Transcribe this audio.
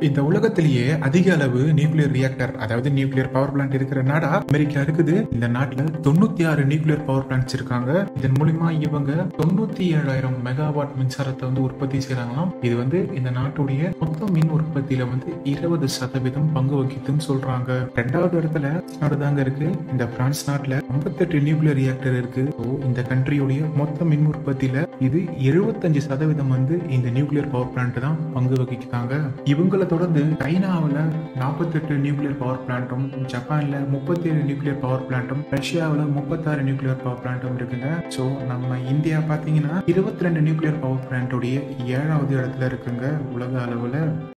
இந்த உலகத்திலேயே அதிக அளவு நியூக்ளியர் ரியாக்டர் அதாவது நியூக்ளியர் பவர் பிளான்ட் இருக்கிற நாடா அமெரிக்கா இருக்குது இந்த நாட்டுல தொண்ணூத்தி ஆறு நியூக்ளியர் பவர் பிளான்ட்ஸ் இருக்காங்க இதன் மூலியமா இவங்க தொண்ணூத்தி ஏழாயிரம் மெகாவாட் மின்சாரத்தை வந்து உற்பத்தி செய்யறாங்களாம் இது வந்து இந்த நாட்டுடைய மொத்த மின் உற்பத்தியில வந்து இருபது சதவீதம் பங்கு வகிக்குதுன்னு சொல்றாங்க ரெண்டாவது இடத்துல நாடு தாங்க இருக்கு இந்த பிரான்ஸ் நாட்டுல 58 நியூக்ளியர் ரியாக்டர் இருக்கு So, இந்த கண்ட்ரியுடைய மொத்த மின் உற்பத்தியில இது 75% சதவீதம் வந்து இந்த நியூக்ளியர் பவர் பிளான்ட் தான் பங்கு வகிக்கிறாங்க இவங்களை தொடர்ந்து சைனாவில் 48 நியூக்ளியர் பவர் பிளான்ட்டும் ஜப்பான்ல 37 நியூக்ளியர் பவர் பிளான்ட்டும் ரஷ்யாவில் 36 நியூக்ளியர் பவர் பிளான்ட்டும் இருக்குங்க ஸோ நம்ம இந்தியா பார்த்தீங்கன்னா 22 நியூக்ளியர் பவர் பிளான்ட்டுடைய ஏழாவது இடத்துல இருக்குங்க உலக அளவில்